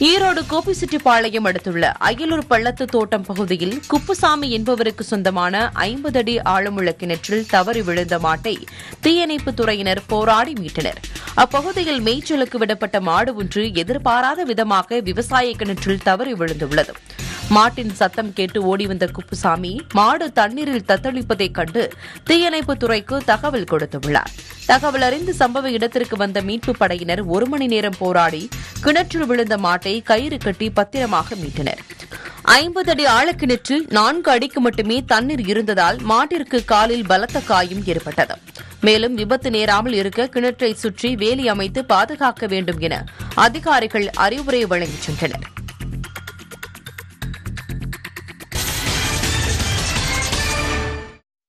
ஈரோடு கோபிச்செட்டிப்பாளையம் அடுத்துள்ள அயலூர் பள்ளத்து தோட்டம் பகுதியில் குப்புசாமி என்பவருக்கு சொந்தமான ஐம்பது அடி ஆழமுள்ள கிணற்றில் தவறி விழுந்த மாட்டை தீயணைப்புத் துறையினர் போராடி மீட்டனர் அப்பகுதியில் மேய்ச்சலுக்கு விடப்பட்ட மாடு ஒன்று எதிர்பாராத விதமாக விவசாய கிணற்றில் தவறி விழுந்துள்ளது மாட்டின் சத்தம் கேட்டு ஓடி வந்த குப்புசாமி மாடு தண்ணீரில் தத்தளிப்பதைக் கண்டு தீயணைப்புத் துறைக்கு தகவல் கொடுத்துள்ளார் தகவல் அறிந்து சம்பவ இடத்திற்கு வந்த மீட்புப் படையினர் ஒரு மணி நேரம் போராடி கிணற்றில் விழுந்த மாட்டை கயிறு கட்டி பத்திரமாக மீட்டனர் ஐம்பது அடி ஆழக்கிணற்றில் நான்கு அடிக்கு மட்டுமே தண்ணீர் இருந்ததால் மாட்டிற்கு காலில் பலத்த காயம் ஏற்பட்டது மேலும் விபத்து நேராமல் இருக்க கிணற்றை சுற்றி வேலி அமைத்து பாதுகாக்க வேண்டும் என அதிகாரிகள் அறிவுரை வழங்கிச் சென்றனர்